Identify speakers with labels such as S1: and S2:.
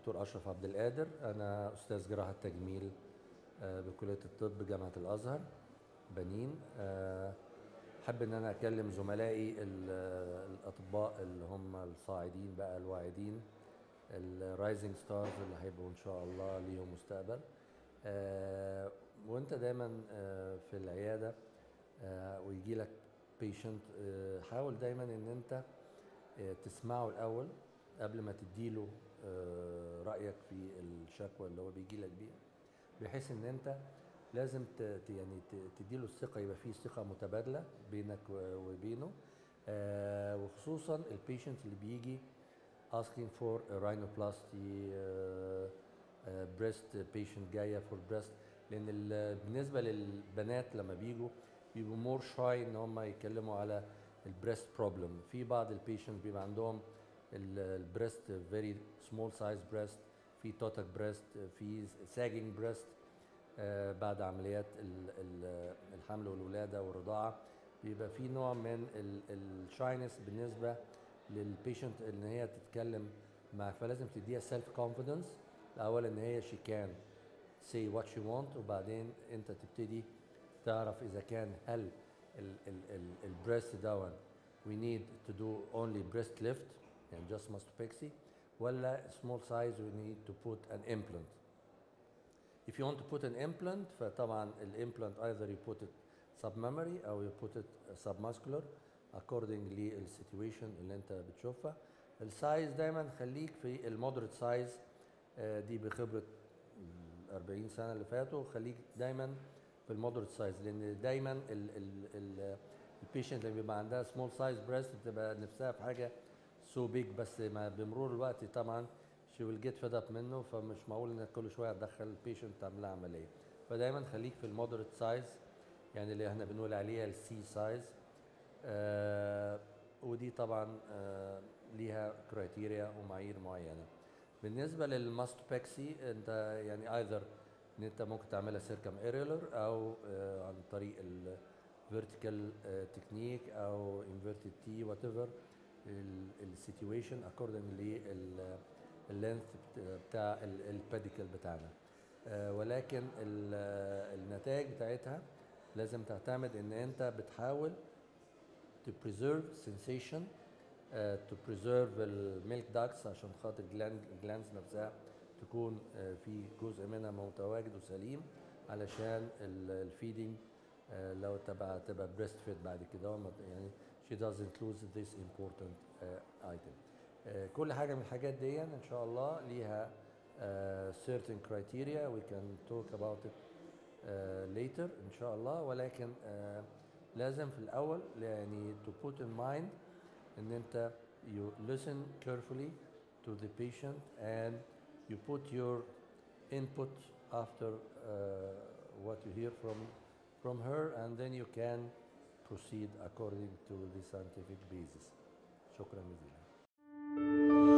S1: دكتور اشرف عبد القادر انا استاذ جراحه تجميل آه، بكليه الطب جامعه الازهر بنين آه، حابب ان انا اكلم زملائي ال- الاطباء اللي هم الصاعدين بقى الواعدين الرايزنج ستارز اللي هيبقوا ان شاء الله ليهم مستقبل آه، وانت دايما آه، في العياده ويجي لك بيشنت حاول دايما ان انت آه، تسمعه الاول قبل ما تديله آه، رايك في الشكوى اللي هو بيجي لك بيها بحيث ان انت لازم ت- ت- يعني ت- تديله الثقه يبقى في ثقه متبادله بينك و- وبينه آه، وخصوصا البيشنت اللي بيجي asking for a rhinoplasty uh, uh, breast patient جايه for breast لان ال- بالنسبه للبنات لما بيجوا بيبقوا مور شاي ان هم يتكلموا على البريست بروبلم في بعض البيشنت بيبقى عندهم البريست فيري سمول سايز بريست في توتك بريست في ساجنج بريست بعد عمليات ال- ال- الحمل والولاده والرضاعه بيبقى في نوع من الشاينس بالنسبه للبيشنت ان هي تتكلم معك فلازم تديها سيلف كونفيدنس الاول ان هي شي كان say what she want وبعدين انت تبتدي تعرف اذا كان هل البريست دون we need to do only breast lift يعني just mastopexy ولا small size we need to put an implant if you want to put an implant فطبعا الامبلانت either you put it submammary او you put it submuscular according للسيتويشن اللي انت بتشوفها السايز دايما خليك في المودريت سايز دي بخبره ال 40 سنه اللي فاتوا خليك دايما في المودريت سايز لان دايما البيشنت اللي بيبقى عندها سمول سايز بريست بتبقى نفسها في حاجه سو بيج بس مع بمرور الوقت طبعا شي ويل جيت فيد اب منه فمش معقول انك كل شويه تدخل البيشنت تعمل لها عمليه فدايما خليك في المودريت سايز يعني اللي احنا بنقول عليها السي سايز آه ودي طبعا آه ليها كرايتيريا ومعايير معينه بالنسبه للماستوبكسي انت يعني ايذر ان انت ممكن تعملها سيركم ايريولر او آه عن طريق الفيرتيكال تكنيك او انفيرتد تي وات ايفر السيتويشن اكوردنج لللينث بتاع البيديكل بتاعنا آه ولكن النتائج بتاعتها لازم تعتمد ان انت بتحاول to preserve sensation uh, to preserve الميلك داكس عشان خاطر الجلاندز نفسها تكون uh, في جزء منها متواجد وسليم علشان الفيدنج uh, لو تبقى تبقى بريست فيد بعد كده وما- يعني she doesn't lose this important uh, item uh, كل حاجه من الحاجات دي ان شاء الله ليها uh, certain criteria we can talk about it uh, later ان شاء الله ولكن uh, لازم في الاول يعني to put in mind ان انت you listen carefully to the patient and you put your input after uh, what you hear from from her and then you can proceed according to the scientific basis شكرا جزيلا